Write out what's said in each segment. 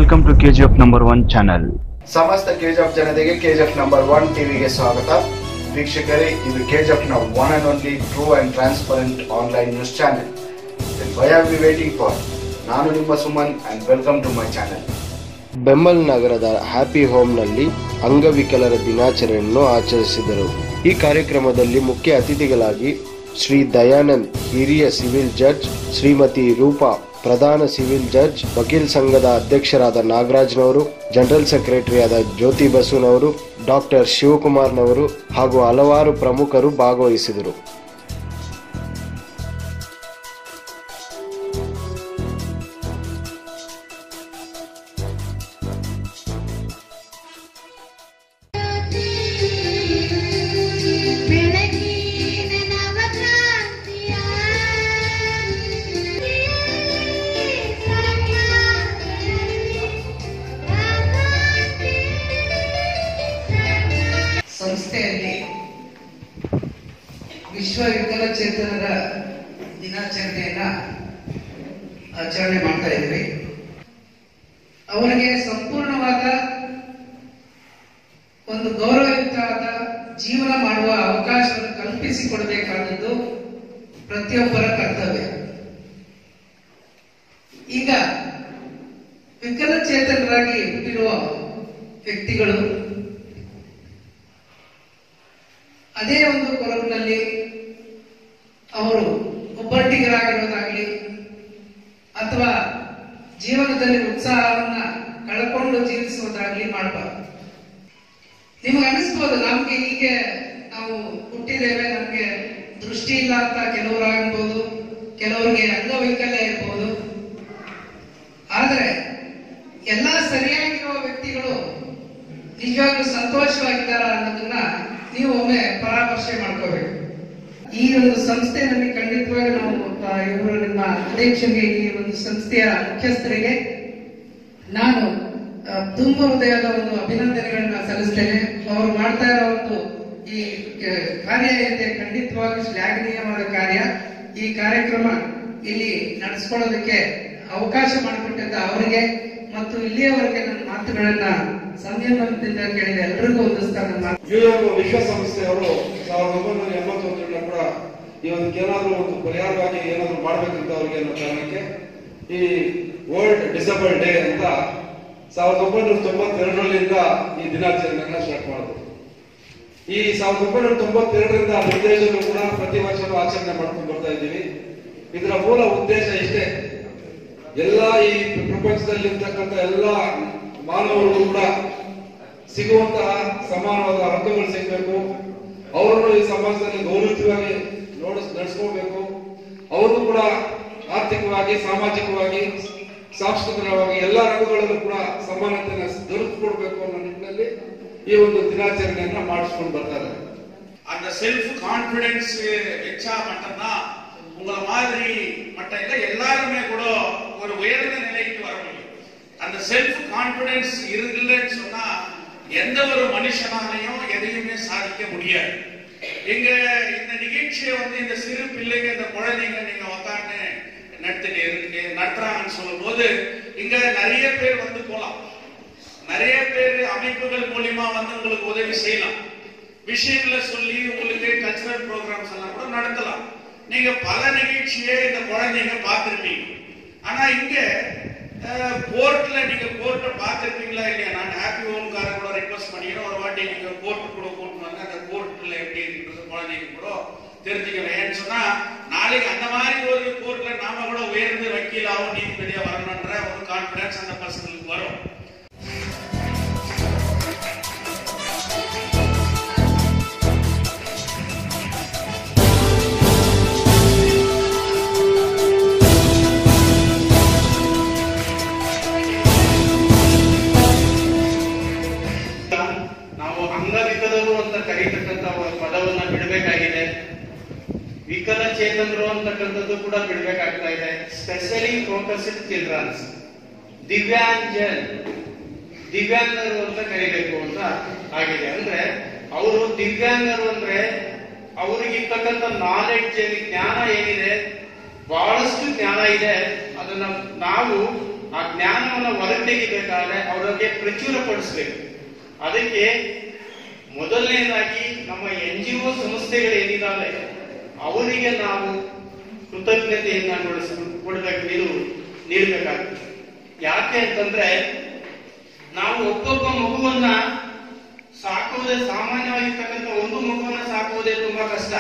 welcome to KGF number one channel. ಸಮಸ್ತ KGF ಜನತೆಗೆ KGF number one ಟಿವಿಗೆ ಸ್ವಾಗತ ವೀಕ್ಷಕರೇ ಇದು ಕೆಜಿಎಫ್ ನ one and only true and transparent online news channel why are we waiting for ನಾನು ನಿಮ್ಮ Suman and welcome to my channel ಬೆಂಬಲ್ ನಗರದ ಹ್ಯಾಪಿ ಹೋಮ್ನಲ್ಲಿ ಅಂಗವಿಕಲರ ದಿನಾಚರಣೆಯನ್ನು ಆಚರಿಸಿದರು ಈ ಕಾರ್ಯಕ್ರಮದಲ್ಲಿ ಮುಖ್ಯ ಅತಿಥಿಗಳಾಗಿ ಶ್ರೀ ದಯಾನಂದ್ ಹಿರಿಯ ಸಿವಿಲ್ ಜಡ್ಜ್ ಶ್ರೀಮತಿ ರೂಪಾ ಪ್ರಧಾನ ಸಿವಿಲ್ ಜಡ್ಜ್ ವಕೀಲ್ ಸಂಘದ ಅಧ್ಯಕ್ಷರಾದ ನಾಗರಾಜ್ನವರು ಜನರಲ್ ಸೆಕ್ರೆಟರಿಯಾದ ಜ್ಯೋತಿ ಬಸುನವರು ಡಾಕ್ಟರ್ ಶಿವಕುಮಾರ್ನವರು ಹಾಗೂ ಹಲವಾರು ಪ್ರಮುಖರು ಭಾಗವಹಿಸಿದರು ಬೆಳಗಿನ ನವಕ್ರಾಂತಿಯ ಸಂಸ್ಥೆಯಲ್ಲಿ ವಿಶ್ವ ವಿಕಲಚೇತನರ ದಿನಾಚರಣೆಯನ್ನ ಆಚರಣೆ ಮಾಡ್ತಾ ಇದ್ವಿ ಅವರಿಗೆ ಸಂಪೂರ್ಣವಾದ ಒಂದು ಗೌರವಯುತವಾದ ಜೀವನ ಮಾಡುವ ಅವಕಾಶವನ್ನು ಕಲ್ಪಿಸಿಕೊಡಬೇಕಾದದ್ದು ಪ್ರತಿಯೊಬ್ಬರ ಕರ್ತವ್ಯ ಈಗ ವಿಕಲಚೇತನರಾಗಿ ಹುಟ್ಟಿರುವ ವ್ಯಕ್ತಿಗಳು ಅದೇ ಒಂದು ಕೊರಗಿನಲ್ಲಿ ಅವರು ಒಬ್ಬಟ್ಟಿಗರಾಗಿರೋದಾಗ್ಲಿ ಅಥವಾ ಜೀವನದಲ್ಲಿ ಉತ್ಸಾಹವನ್ನ ಕಳ್ಕೊಂಡು ಜೀವಿಸುವುದಾಗ್ಲಿ ಮಾಡಬಾರ್ದು ನಿಮಗೆ ಅನಿಸ್ಬೋದು ನಮ್ಗೆ ಹೀಗೆ ನಾವು ಹುಟ್ಟಿದ್ದೇವೆ ನಮ್ಗೆ ದೃಷ್ಟಿ ಇಲ್ಲ ಅಂತ ಕೆಲವರು ಆಗ್ಬೋದು ಕೆಲವರಿಗೆ ಅಂಗವೈಕಲ್ಯ ಇರ್ಬೋದು ಆದ್ರೆ ಎಲ್ಲಾ ಸರಿಯಾಗಿರುವ ವ್ಯಕ್ತಿಗಳು ನಿಜವಾಗ್ಲೂ ಸಂತೋಷವಾಗಿದ್ದಾರ ಅನ್ನೋದನ್ನ ನೀವು ಒಮ್ಮೆ ಪರಾಮರ್ಶೆ ಮಾಡ್ಕೋಬೇಕು ಈ ಒಂದು ಸಂಸ್ಥೆಯಲ್ಲಿ ಖಂಡಿತವಾಗಿ ನಾವು ಆ, ಇವರು ನಿಮ್ಮ ಅಧ್ಯಕ್ಷರಿಗೆ ಈ ಒಂದು ಸಂಸ್ಥೆಯ ಮುಖ್ಯಸ್ಥರಿಗೆ ನಾನು ಆ, ತುಂಬ ಹೃದಯದ ಒಂದು ಅಭಿನಂದನೆಗಳನ್ನ ಸಲ್ಲಿಸ್ತೇನೆ ಅವರು ಮಾಡ್ತಾ ಇರೋ ಒಂದು ಈ ಕ- ಕಾರ್ಯ ಏನಿದೆ ಖಂಡಿತವಾಗಿ ಶ್ಲಾಘನೀಯವಾದ ಕಾರ್ಯ ಈ ಕಾರ್ಯಕ್ರಮ ಇಲ್ಲಿ ನಡೆಸ್ಕೊಳ್ಳೋದಕ್ಕೆ ಅವಕಾಶ ಮಾಡಿಕೊಟ್ಟಿದ್ದ ಅವರಿಗೆ ಮತ್ತು ಇಲ್ಲಿಯವರೆಗೆ ನನ್ನ ಮಾತುಗಳನ್ನ ಸಂಯಮದಿಂದ ಕೇಳಿದ ಎಲ್ರಿಗೂ ಒಂದು ಸ್ಥಾನ ಮಾತು ಯುಎನ್ ವಿಶ್ವಸಂಸ್ಥೆಯವರು ಸಾವಿರದ ಒಂಬೈನೂರ ಎಂಬತ್ತೊಂದರಿಂದ ಕೂಡ ಈ ಒಂದು ಏನಾದ್ರೂ ಒಂದು ಪರಿಹಾರವಾಗಿ ಏನಾದ್ರೂ ಮಾಡ್ಬೇಕಂತ ಅವರಿಗೆ ಅನ್ನೋ ಕಾರಣಕ್ಕೆ ಈ ವರ್ಲ್ಡ್ ಡಿಸಬಲ್ ಡೇ ಅಂತ ಸಾವಿರದ ಒಂಬೈನೂರ ತೊಂಬತ್ತೆರಡರಲ್ಲಿಂದ ಈ ದಿನಾಚರಣೆಯನ್ನ ಸ್ಟಾರ್ಟ್ ಮಾಡಿದ್ರು ಈ ಸಾವಿರದ ಒಂಬೈನೂರ ತೊಂಬತ್ತೆರಡರಿಂದ ನಿರ್ದೇಶನೂ ಕೂಡ ಪ್ರತಿ ವರ್ಷನೂ ಆಚರಣೆ ಮಾಡ್ಕೊಂಡು ಬರ್ತಾ ಇದ್ದೀವಿ ಇದರ ಮೂಲ ಉದ್ದೇಶ ಇಷ್ಟೇ ಎಲ್ಲ ಈ ಪ್ರಪಂಚದಲ್ಲಿ ಇರ್ತಕ್ಕಂಥ ಎಲ್ಲ ಮಾನವರು ಕೂಡ ಸಿಗುವಂತಹ ಸಮಾನವಾದ ಹಕ್ಕುಗಳು ಸಿಗಬೇಕು ಅವರನ್ನು ಈ ಸಮಾಜದಲ್ಲಿ ಗೌರವಯುತವಾಗಿ ನೋಡ ನಡೆಸ್ಕೊಳ್ಬೇಕು ಅವರು ಕೂಡ ಆರ್ಥಿಕವಾಗಿ ಸಾಮಾಜಿಕವಾಗಿ ಸಾಂಸ್ಕೃತಿಕವಾಗಿ ಎಲ್ಲ ರಂಗಗಳಲ್ಲೂ ಕೂಡ ಸಮಾನತೆಯನ್ನು ದೊರಕಿಕೊಡ್ಬೇಕು ಅನ್ನೋ ನಿಟ್ಟಿನಲ್ಲಿ ಈ ಒಂದು ದಿನಾಚರಣೆಯನ್ನ ಮಾಡಿಸ್ಕೊಂಡು ಬರ್ತಾರೆ அந்த செல்ஃப் கான்பிடன்ஸ் வச்சா மட்டும்தான் உங்களை மாதிரி மற்ற இல்ல எல்லாருமே கூட ஒரு உயர்ந்த நிலைக்கு வர முடியும் அந்த செல்ஃப் கான்பிடன்ஸ் இல்லைன்னு சொன்னா எந்த ஒரு மனுஷனாலையும் எதையுமே சாதிக்க முடியாது எங்க இந்த நிகழ்ச்சியை வந்து இந்த சிறு பிள்ளைங்க இந்த குழந்தைங்க நீங்க உக்காந்து நடத்திட்டு இருக்கு நடத்துறாங்கன்னு சொல்லும் போது இங்க நிறைய பேர் வந்து போலாம் நிறைய பேர் அமைப்புகள் மூலியமா வந்து உங்களுக்கு உதவி செய்யலாம் விஷயங்களை சொல்லி உங்களுக்கு கல்ச்சரல் ப்ரோக்ராம்ஸ் எல்லாம் கூட நடத்தலாம் நீங்க பல நிகழ்ச்சியை இந்த குழந்தைங்க பார்த்திருப்பீங்க ஆனா இங்க கோர்ட்ல நீங்க கோர்ட்டை பார்த்திருப்பீங்களா இல்லையா நான் ஹாப்பி ஹோம்கார கூட ரிக்வஸ்ட் பண்ணிக்கிறேன் ஒரு வாட்டி நீங்க கோர்ட் கூட கூட்டு வந்து அந்த கோர்ட்ல எப்படி இருக்கிறது குழந்தைங்க கூட தெரிஞ்சுக்கணும் ஏன்னு சொன்னா நாளைக்கு அந்த மாதிரி ஒரு கோர்ட்ல நாம கூட உயர்ந்து வக்கீலாவும் நீதிபதியா வரணும்ன்ற ஒரு கான்பிடன்ஸ் அந்த பசங்களுக்கு வரும் ನಾವು ಅಂಗವಿಕಲರು ಅಂತ ಕರೀತಕ್ಕಂತ ಒಂದು ಪದವನ್ನ ಬಿಡಬೇಕಾಗಿದೆ ವಿಕಲಚೇತನರು ಅಂತಕ್ಕಂಥದ್ದು ಕೂಡ ಬಿಡಬೇಕಾಗ್ತಾ ಇದೆ ಸ್ಪೆಷಲಿ ಫೋಕಸ್ಡ್ ಚಿಲ್ಡ್ರನ್ಸ್ ದಿವ್ಯಾಂಜನ್ ದಿವ್ಯಾಂಗರು ಅಂತ ಕರಿಬೇಕು ಅಂತ ಆಗಿದೆ ಅಂದ್ರೆ ಅವರು ದಿವ್ಯಾಂಗರು ಅಂದ್ರೆ ಅವರಿಗಿರ್ತಕ್ಕಂಥ ನಾಲೆಡ್ಜ್ ಜ್ಞಾನ ಏನಿದೆ ಬಹಳಷ್ಟು ಜ್ಞಾನ ಇದೆ ಅದನ್ನ ನಾವು ಆ ಜ್ಞಾನವನ್ನು ಹೊರತೆಗಿಬೇಕಾದ್ರೆ ಅವರಿಗೆ ಪ್ರಚುರಪಡಿಸ್ಬೇಕು ಅದಕ್ಕೆ ಮೊದಲನೇದಾಗಿ ನಮ್ಮ ಎನ್ ಜಿ ಒ ಸಂಸ್ಥೆಗಳು ಏನಿದ್ದಾವೆ ಅವರಿಗೆ ನಾವು ಕೃತಜ್ಞತೆಯನ್ನ ಕೊಡಿಸ್ ಕೊಡಬೇಕು ಇದು ನೀಡಬೇಕಾಗ್ತದೆ ಯಾಕೆ ಅಂತಂದ್ರೆ ನಾವು ಒಬ್ಬೊಬ್ಬ ಮಗುವನ್ನ ಸಾಕುವುದೇ ಸಾಮಾನ್ಯವಾಗಿರ್ತಕ್ಕಂಥ ಒಂದು ಮಗುವನ್ನ ಸಾಕುವುದೇ ತುಂಬಾ ಕಷ್ಟ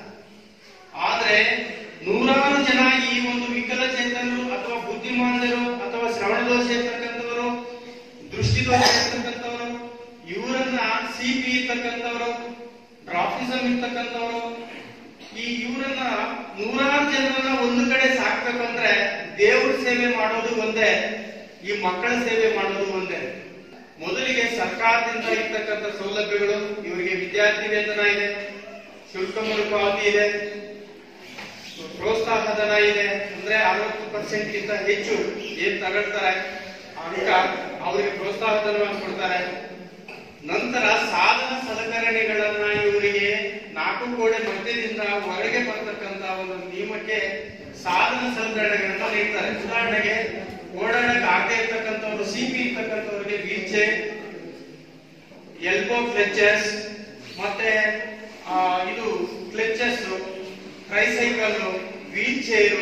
ಆದ್ರೆ ನೂರಾರು ಜನ ಈ ಒಂದು ವಿಕಲಚೇತನರು ಅಥವಾ ಬುದ್ಧಿಮಾಂದರು ಅಥವಾ ಶ್ರವಣ ದೋಷ ಇರ್ತಕ್ಕಂಥವರು ದೃಷ್ಟಿದೋಷ ಇರ್ತಕ್ಕಂಥವರು ಇವರನ್ನ ಸಿ ಪಿ ಇರ್ತಕ್ಕಂಥವರು ಡ್ರಾಫಿಸಮ್ ಇರ್ತಕ್ಕಂಥವರು ಈ ಇವರನ್ನ ನೂರಾರು ಜನರನ್ನ ಒಂದು ಕಡೆ ಸಾಕ್ಬೇಕಂದ್ರೆ ದೇವ್ರ ಸೇವೆ ಮಾಡೋದು ಒಂದೇ ಈ ಮಕ್ಕಳ ಸೇವೆ ಮಾಡೋದು ಒಂದೇ ಮೊದಲಿಗೆ ಸರ್ಕಾರದಿಂದ ಇರ್ತಕ್ಕಂಥ ಸೌಲಭ್ಯಗಳು ಇವರಿಗೆ ವಿದ್ಯಾರ್ಥಿ ವೇತನ ಇದೆ ಶುಲ್ಕ ಮರುಪಾವತಿ ಇದೆ ಪ್ರೋತ್ಸಾಹ ಧನ ಇದೆ ಅಂದ್ರೆ ಅರವತ್ತು ಪರ್ಸೆಂಟ್ ಗಿಂತ ಹೆಚ್ಚು ಏನ್ ತಗೊಳ್ತಾರೆ ಅಂಕ ಅವರಿಗೆ ಪ್ರೋತ್ಸಾಹ ಧನವನ್ನು ಕೊಡ್ತಾರೆ ನಂತರ ಸಾಧನ ಸಲಕರಣೆಗಳನ್ನ ಇವರಿಗೆ ನಾಲ್ಕು ಗೋಡೆ ಮಧ್ಯದಿಂದ ಹೊರಗೆ ಬರ್ತಕ್ಕಂತ ಒಂದು ನಿಯಮಕ್ಕೆ ಸಾಧನ ಸಲಕರಣೆಗಳನ್ನ ನೀಡ್ತಾರೆ ಉದಾಹರಣೆಗೆ ಓಡಾಡಕ್ಕೆ ಆಗದೆ ಇರ್ತಕ್ಕಂಥವ್ರು ಸಿಪಿ ಇರ್ತಕ್ಕಂಥವ್ರಿಗೆ ವೀಲ್ ಚೇರ್ ಎಲ್ಬೋ ಕ್ಲೆಚಸ್ ಮತ್ತೆ ಆ, ಇದು crutches tricycle wheel chair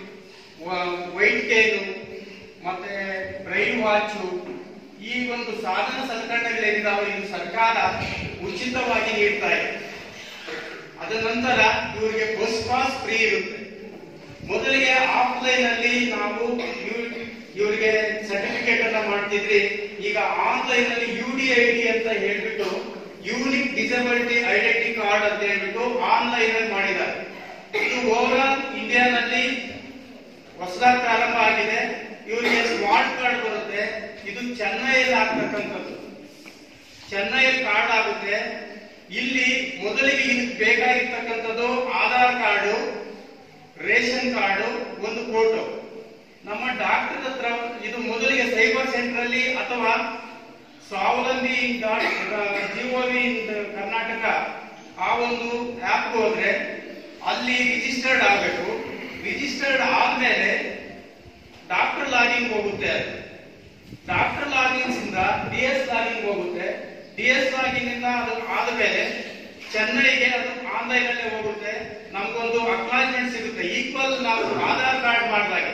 white cane ಮತ್ತೆ ಬ್ರೈನ್ ವಾಚು ಈ ಒಂದು ಸಾಧನ ಸಲಕರಣೆಗಳೇನಿದಾವೆ ಇದು ಸರ್ಕಾರ ಉಚಿತವಾಗಿ ನೀಡ್ತಾ ಇದೆ ಅದ ನಂತರ ಇವರಿಗೆ ಬಸ್ ಪಾಸ್ ಫ್ರೀ ಇರುತ್ತೆ ಮೊದಲಿಗೆ ಆಫ್ಲೈನ್ ಅಲ್ಲಿ ನಾವು ಇವ್- ಇವರಿಗೆ ಸರ್ಟಿಫಿಕೇಟ್ ಅನ್ನ ಮಾಡ್ತಿದ್ರಿ ಈಗ ಆನ್ಲೈನ್ ಅಲ್ಲಿ ಯು ಡಿ ಐ ಡಿ ಅಂತ ಹೇಳ್ಬಿಟ್ಟು ಯೂನಿಕ್ ಡಿಸಬಿಲಿಟಿ ಐಡೆಂಟಿ ಕಾರ್ಡ್ ಅಂತ ಹೇಳ್ಬಿಟ್ಟು ಆನ್ಲೈನ್ ಅಲ್ಲಿ ಮಾಡಿದ್ದಾರೆ ಇದು ಓವರ್ ಆಲ್ ಇಂಡಿಯಾನಲ್ಲಿ ಹೊಸದಾಗಿ ಪ್ರಾರಂಭ ಆಗಿದೆ ಇವರಿಗೆ ಸ್ಮಾರ್ಟ್ ಕಾರ್ಡ್ ಬರುತ್ತೆ ಇದು ಚೆನ್ನೈಯಲ್ಲಿ ಆಗ್ತಕ್ಕಂಥದ್ದು ಚೆನ್ನೈಯಲ್ಲಿ ಕಾರ್ಡ್ ಆಗುತ್ತೆ ಇಲ್ಲಿ ಮೊದಲಿಗೆ ಇದಕ್ಕೆ ಬೇಕಾಗಿರ್ತಕ್ಕಂಥದ್ದು ಆಧಾರ್ ಕಾರ್ಡು ರೇಷನ್ ಕಾರ್ಡು ಒಂದು ಫೋಟೋ ನಮ್ಮ ಡಾಕ್ಟರ್ ಹತ್ರ ಇದು ಮೊದಲಿಗೆ ಸೈಬರ್ ಸೆಂಟರ್ ಅಲ್ಲಿ ಅಥವಾ ಸ್ವಾವಲಂಬಿ ಜಿಒವಿ ಕರ್ನಾಟಕ ಆ ಒಂದು ಆಪ್ ಹೋದ್ರೆ ಅಲ್ಲಿ ರಿಜಿಸ್ಟರ್ಡ್ ಆಗಬೇಕು ರಿಜಿಸ್ಟರ್ಡ್ ಆದ್ಮೇಲೆ ಡಾಕ್ಟರ್ ಲಾಗಿನ್ ಹೋಗುತ್ತೆ ಅದು ಡಾಕ್ಟರ್ ಲಾಗಿನ್ಸ್ ಇಂದ ಡಿ ಎಸ್ ಲಾಗಿನ್ ಹೋಗುತ್ತೆ ಡಿ ಎಸ್ ಲಾಗಿನ್ ಇಂದ ಅದು ಆದ್ಮೇಲೆ ಚೆನ್ನೈಗೆ ಅದು ಆನ್ಲೈನ್ ಅಲ್ಲೇ ಹೋಗುತ್ತೆ ನಮ್ಗೊಂದು ಅಕ್ನಾಲಜ್ಮೆಂಟ್ ಸಿಗುತ್ತೆ ಈಕ್ವಲ್ ನಾವು ಆಧಾರ್ ಕಾರ್ಡ್ ಮಾಡಿದಾಗೆ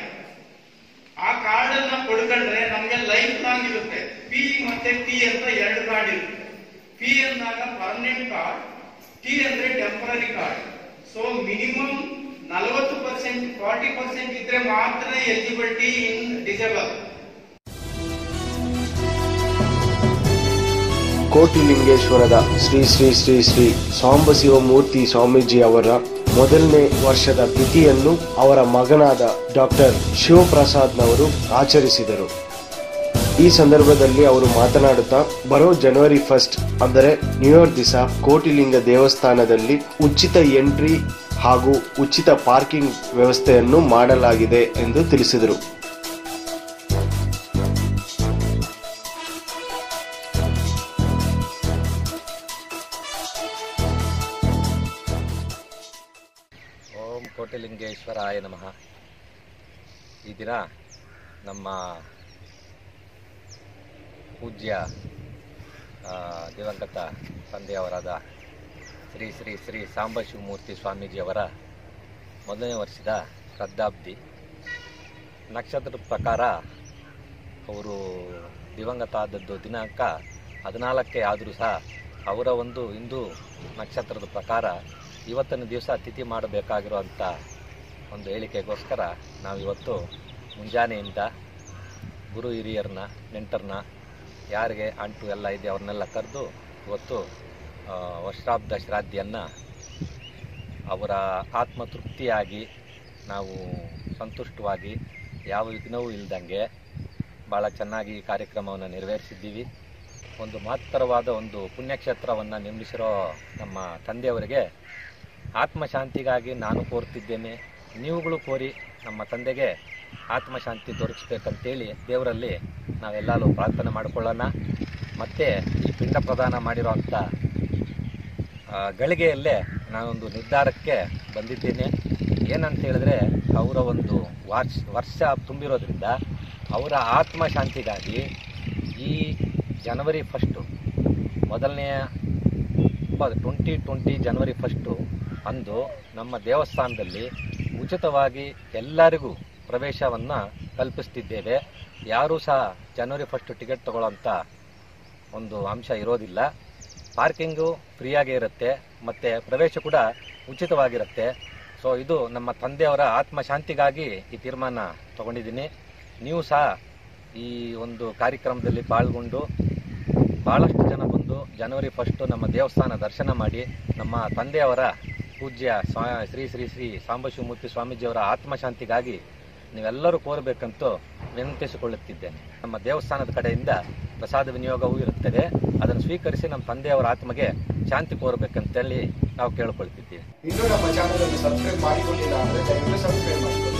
ಆ ಕಾರ್ಡ್ ಅನ್ನ ಕೊಡ್ಕೊಂಡ್ರೆ ನಮ್ಗೆ ಲೈಫ್ ಲಾಂಗ್ ಇರುತ್ತೆ ಪಿ ಮತ್ತೆ ಟಿ ಅಂತ ಎರಡು ಕಾರ್ಡ್ ಇರುತ್ತೆ ಪಿ ಅಂದಾಗ ಪರ್ಮನೆಂಟ್ ಕಾರ್ಡ್ ಟಿ ಅಂದ್ರೆ ಟೆಂಪರರಿ ಕಾರ್ಡ್ ಸೊ ಮಿನಿಮಮ್ ನಲವತ್ತು ಪರ್ಸೆಂಟ್ ಫಾರ್ಟಿ ಪರ್ಸೆಂಟ್ ಇದ್ರೆ ಮಾತ್ರ ಎಲಿಜಿಬಿಲಿಟಿ ಇನ್ ಡಿಸೇಬಲ್ ಕೋಟಿಲಿಂಗೇಶ್ವರದ ಶ್ರೀ ಶ್ರೀ ಶ್ರೀ ಶ್ರೀ ಸಾಂಬಶಿವಮೂರ್ತಿ ಸ್ವಾಮೀಜಿ ಅವರ ಮೊದಲನೇ ವರ್ಷದ ತಿಥಿಯನ್ನು ಅವರ ಮಗನಾದ ಡಾಕ್ಟರ್ ಶಿವಪ್ರಸಾದ್ನವರು ಆಚರಿಸಿದರು ಈ ಸಂದರ್ಭದಲ್ಲಿ ಅವರು ಮಾತನಾಡುತ್ತಾ ಬರೋ ಜನವರಿ ಫಸ್ಟ್ ಅಂದರೆ ನ್ಯೂ ಇಯರ್ ದಿವಸ ಕೋಟಿಲಿಂಗ ದೇವಸ್ಥಾನದಲ್ಲಿ ಉಚಿತ ಎಂಟ್ರಿ ಹಾಗೂ ಉಚಿತ ಪಾರ್ಕಿಂಗ್ ವ್ಯವಸ್ಥೆಯನ್ನು ಮಾಡಲಾಗಿದೆ ಎಂದು ತಿಳಿಸಿದರು ಓಂ ಕೋಟಿಲಿಂಗೇಶ್ವರಾಯ ನಮಃ ಈ ದಿನ ನಮ್ಮ ಪೂಜ್ಯ ಆ, ದಿವಂಗತ ತಂದೆಯವರಾದ ಶ್ರೀ ಶ್ರೀ ಶ್ರೀ ಸಾಂಬಶಿವಮೂರ್ತಿ ಸ್ವಾಮೀಜಿಯವರ ಮೊದಲನೇ ವರ್ಷದ ಶ್ರದ್ಧಾಬ್ದಿ ನಕ್ಷತ್ರದ ಪ್ರಕಾರ ಅವರು ದಿವಂಗತ ಆದದ್ದು ದಿನಾಂಕ ಹದಿನಾಲ್ಕೇ ಆದರೂ ಸಹ ಅವರ ಒಂದು ಹಿಂದೂ ನಕ್ಷತ್ರದ ಪ್ರಕಾರ ಇವತ್ತಿನ ದಿವಸ ತಿಥಿ ಮಾಡಬೇಕಾಗಿರುವಂಥ ಒಂದು ಹೇಳಿಕೆಗೋಸ್ಕರ ನಾವಿವತ್ತು ಮುಂಜಾನೆಯಿಂದ ಗುರು ಹಿರಿಯರನ್ನ ನೆಂಟರನ್ನ ಯಾರಿಗೆ ಅಂಟು ಎಲ್ಲ ಇದೆ ಅವ್ರನ್ನೆಲ್ಲ ಕರೆದು ಇವತ್ತು ಆ, ವರ್ಷಾಬ್ದ ಶ್ರಾದ್ದಿಯನ್ನು ಅವರ ಆತ್ಮತೃಪ್ತಿಯಾಗಿ ನಾವು ಸಂತುಷ್ಟವಾಗಿ ಯಾವ ವಿಘ್ನವೂ ಇಲ್ದಂಗೆ ಭಾಳ ಚೆನ್ನಾಗಿ ಈ ಕಾರ್ಯಕ್ರಮವನ್ನು ನೆರವೇರಿಸಿದ್ದೀವಿ ಒಂದು ಮಹತ್ತರವಾದ ಒಂದು ಪುಣ್ಯಕ್ಷೇತ್ರವನ್ನು ನಿರ್ಮಿಸಿರೋ ನಮ್ಮ ತಂದೆಯವರಿಗೆ ಆತ್ಮಶಾಂತಿಗಾಗಿ ನಾನು ಕೋರ್ತಿದ್ದೇನೆ ನೀವುಗಳು ಕೋರಿ ನಮ್ಮ ತಂದೆಗೆ ಆತ್ಮಶಾಂತಿ ದೊರಕಿಸ್ಬೇಕಂತೇಳಿ ದೇವರಲ್ಲಿ ನಾವೆಲ್ಲರೂ ಪ್ರಾರ್ಥನೆ ಮಾಡಿಕೊಳ್ಳೋಣ ಮತ್ತು ಈ ಪಿಂಡ ಪ್ರದಾನ ಮಾಡಿರೋಂಥ ಆ, ಗಳಿಗೆಯಲ್ಲೇ ನಾನೊಂದು ನಿರ್ಧಾರಕ್ಕೆ ಬಂದಿದ್ದೇನೆ ಏನಂತ ಹೇಳಿದ್ರೆ ಅವರ ಒಂದು ವಾರ್ಷ ವರ್ಷ ತುಂಬಿರೋದ್ರಿಂದ ಅವರ ಆತ್ಮಶಾಂತಿಗಾಗಿ ಈ ಜನವರಿ ಫಸ್ಟು ಮೊದಲನೆಯ ಟ್ವೆಂಟಿ ಟ್ವೆಂಟಿ ಜನವರಿ ಫಸ್ಟು ಅಂದು ನಮ್ಮ ದೇವಸ್ಥಾನದಲ್ಲಿ ಉಚಿತವಾಗಿ ಎಲ್ಲರಿಗೂ ಪ್ರವೇಶವನ್ನು ಕಲ್ಪಿಸ್ತಿದ್ದೇವೆ ಯಾರೂ ಸಹ ಜನವರಿ ಫಸ್ಟ್ ಟಿಕೆಟ್ ತಗೊಳ್ಳೋಂಥ ಒಂದು ಅಂಶ ಇರೋದಿಲ್ಲ ಪಾರ್ಕಿಂಗು ಫ್ರೀಯಾಗೇ ಇರುತ್ತೆ ಮತ್ತು ಪ್ರವೇಶ ಕೂಡ ಉಚಿತವಾಗಿರುತ್ತೆ ಸೊ ಇದು ನಮ್ಮ ತಂದೆಯವರ ಆತ್ಮಶಾಂತಿಗಾಗಿ ಈ ತೀರ್ಮಾನ ತಗೊಂಡಿದ್ದೀನಿ ನೀವು ಸಹ ಈ ಒಂದು ಕಾರ್ಯಕ್ರಮದಲ್ಲಿ ಪಾಲ್ಗೊಂಡು ಭಾಳಷ್ಟು ಜನ ಬಂದು ಜನವರಿ ಫಸ್ಟು ನಮ್ಮ ದೇವಸ್ಥಾನ ದರ್ಶನ ಮಾಡಿ ನಮ್ಮ ತಂದೆಯವರ ಪೂಜ್ಯ ಸ್ವಾ ಶ್ರೀ ಶ್ರೀ ಶ್ರೀ ಸಾಂಬಶಿವಮೂರ್ತಿ ಸ್ವಾಮೀಜಿಯವರ ಆತ್ಮಶಾಂತಿಗಾಗಿ ನೀವೆಲ್ಲರೂ ಕೋರಬೇಕಂತೂ ವಿನಂತಿಸಿಕೊಳ್ಳುತ್ತಿದ್ದೇನೆ ನಮ್ಮ ದೇವಸ್ಥಾನದ ಕಡೆಯಿಂದ ಪ್ರಸಾದ ವಿನಿಯೋಗವೂ ಇರುತ್ತದೆ ಅದನ್ನು ಸ್ವೀಕರಿಸಿ ನಮ್ಮ ತಂದೆಯವರ ಆತ್ಮಗೆ ಶಾಂತಿ ಕೋರಬೇಕಂತೇಳಿ ನಾವು ಕೇಳಿಕೊಳ್ತಿದ್ದೀವಿ ಇನ್ನೂ ನಮ್ಮ ಚಾನಲ್ ಅನ್ನು ಸಬ್ಸ್ಕ್ರೈಬ್ ಮಾಡಿಕೊಂಡಿಲ್ಲ ಅಂದ್ರೆ ದಯವಿಟ್ಟು ಸಬ್ಸ್ಕ್ರೈಬ್ ಮಾಡಿಕೊಳ್ಳಿ